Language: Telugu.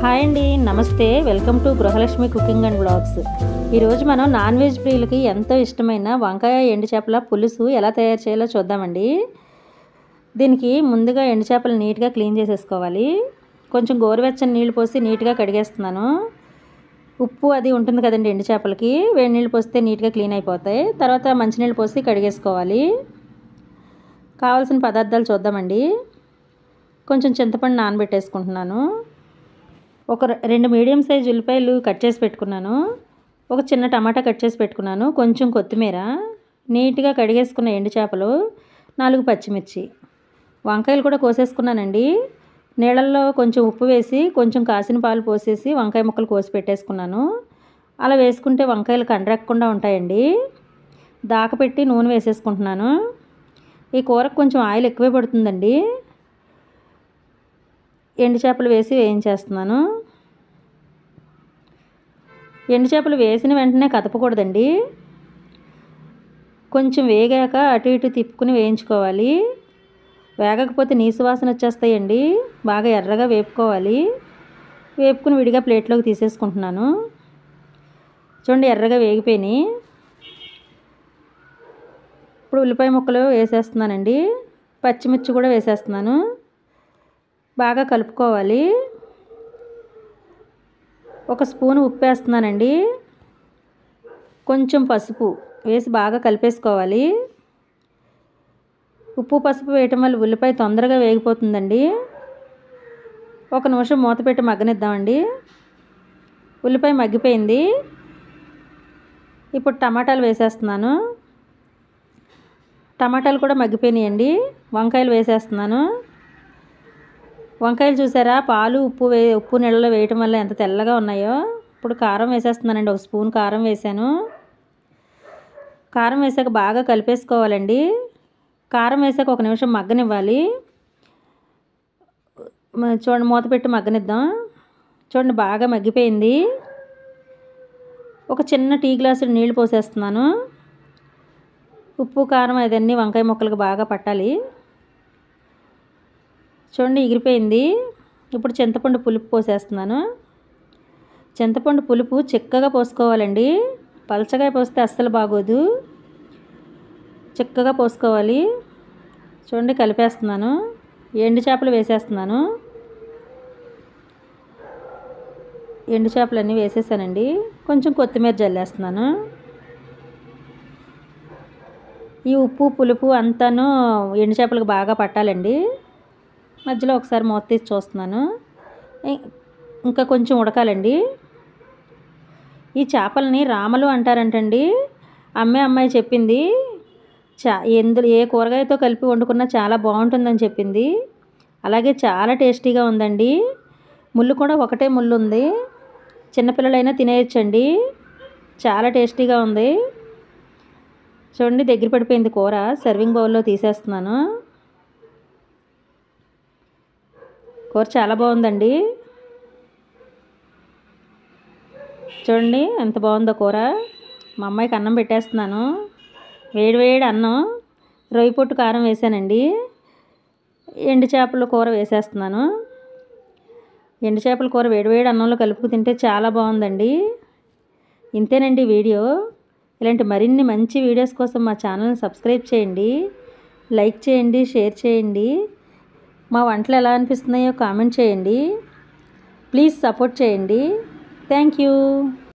హాయ్ అండి namaste welcome to Gruhalakshmi cooking and blogs ఈరోజు మనం నాన్ వెజ్ ప్రియులకి ఎంతో ఇష్టమైన వంకాయ ఎండు చేపల పులుసు ఎలా తయారు చేయాలో చూద్దామండి దీనికి ముందుగా ఎండు చేపలు నీట్గా క్లీన్ చేసేసుకోవాలి కొంచెం గోరువెచ్చని నీళ్ళు పోసి నీట్గా కడిగేస్తున్నాను ఉప్పు అది ఉంటుంది కదండి ఎండు చేపలకి వేడి నీళ్ళు పోస్తే నీట్గా క్లీన్ అయిపోతాయి తర్వాత మంచినీళ్ళు పోసి కడిగేసుకోవాలి కావాల్సిన పదార్థాలు చూద్దామండి కొంచెం చింతపండు నానబెట్టేసుకుంటున్నాను ఒక రె- రెండు మీడియం సైజ్ ఉల్లిపాయలు కట్ చేసి పెట్టుకున్నాను ఒక చిన్న టమాటా కట్ చేసి పెట్టుకున్నాను కొంచెం కొత్తిమీర నీట్గా కడిగేసుకున్న ఎండు చేపలు నాలుగు పచ్చిమిర్చి వంకాయలు కూడా కోసేసుకున్నానండి నీళ్ళల్లో కొంచెం ఉప్పు వేసి కొంచెం కాసిన పాలు పోసేసి వంకాయ ముక్కలు కోసి పెట్టేసుకున్నాను అలా వేసుకుంటే వంకాయలు కండ్రెక్కకుండా ఉంటాయండి దాకపెట్టి నూనె వేసేసుకుంటున్నాను ఈ కూరకు కొంచెం ఆయిల్ ఎక్కువే పడుతుందండి ఎండు చేపలు వేసి వేయించేస్తున్నాను ఎండు చేపలు వేసిన వెంటనే కదపకూడదండి కొంచెం వేగాక అటు ఇటు తిప్పుకుని వేయించుకోవాలి వేగకపోతే నీసు వాసన వచ్చేస్తాయండి బాగా ఎర్రగా వేపుకోవాలి వేపుకుని విడిగా ప్లేట్లోకి తీసేసుకుంటున్నాను చూడండి ఎర్రగా వేగిపోయినాయి ఇప్పుడు ఉల్లిపాయ ముక్కలు వేసేస్తున్నానండి పచ్చిమిర్చి కూడా వేసేస్తున్నాను బాగా కలుపుకోవాలి ఒక స్పూన్ ఉప్పు వేస్తున్నానండి కొంచెం పసుపు వేసి బాగా కలిపేసుకోవాలి ఉప్పు పసుపు వేయటం వల్ల ఉల్లిపాయ తొందరగా వేగిపోతుందండి ఒక నిమిషం మూత పెట్టి మగ్గనిద్దామండి ఉల్లిపాయ మగ్గిపోయింది ఇప్పుడు టమాటాలు వేసేస్తున్నాను టమాటాలు కూడా మగ్గిపోయినాయండి వంకాయలు వేసేస్తున్నాను వంకాయలు చూసారా పాలు ఉప్పు వే ఉప్పు నీళ్ళలో వేయటం వల్ల ఎంత తెల్లగా ఉన్నాయో ఇప్పుడు కారం వేసేస్తున్నానండి ఒక స్పూన్ కారం వేసాను కారం వేసాక బాగా కలిపేసుకోవాలండి కారం వేసాక ఒక నిమిషం మగ్గనివ్వాలి మ- చూడండి మూత పెట్టి మగ్గనిద్దాం చూడండి బాగా మగ్గిపోయింది ఒక చిన్న టీ గ్లాసు నీళ్ళు పోసేస్తున్నాను ఉప్పు కారం అదన్నీ వంకాయ ముక్కలకు బాగా పట్టాలి చూడండి ఎగిరిపోయింది ఇప్పుడు చింతపండు పులుపు పోసేస్తున్నాను చింతపండు పులుపు చిక్కగా పోసుకోవాలండి పలచగా పోస్తే అస్సలు బాగోదు చిక్కగా పోసుకోవాలి చూడండి కలిపేస్తున్నాను ఎండు చేపలు వేసేస్తున్నాను ఎండు చేపలన్నీ వేసేసానండి కొంచెం కొత్తిమీర జల్లేస్తున్నాను ఈ ఉప్పు పులుపు అంతాను ఎండు చేపలకు బాగా పట్టాలండి మధ్యలో ఒకసారి మూత తీసి చూస్తున్నాను ఇ- ఇంకా కొంచెం ఉడకాలండి ఈ చేపలని రామలు అంటారంటండి అమ్మే అమ్మాయి చెప్పింది చా ఎందులో ఏ కూరగాయతో కలిపి వండుకున్నా చాలా బాగుంటుందని చెప్పింది అలాగే చాలా టేస్టీగా ఉందండి ముళ్ళు కూడా ఒకటే ముళ్ళు ఉంది చిన్నపిల్లలైనా తినేయచ్చండి చాలా టేస్టీగా ఉంది చూడండి దగ్గర పడిపోయింది కూర సర్వింగ్ బౌల్లో తీసేస్తున్నాను కూర చాలా బాగుందండి చూడండి ఎంత బాగుందో కూర మా అమ్మాయికి అన్నం పెట్టేస్తున్నాను వేడి వేడి అన్నం రొయ్యి పొట్టు కారం వేసానండి ఎండు చేపల కూర వేసేస్తున్నాను ఎండు చేపల కూర వేడి వేడి అన్నంలో కలుపుకు తింటే చాలా బాగుందండి ఇంతేనండి వీడియో ఇలాంటి మరిన్ని మంచి వీడియోస్ కోసం మా ఛానల్ని సబ్స్క్రైబ్ చేయండి లైక్ చేయండి షేర్ చేయండి మా వంటలు ఎలా అనిపిస్తున్నాయో కామెంట్ చేయండి ప్లీజ్ సపోర్ట్ చేయండి థ్యాంక్ యూ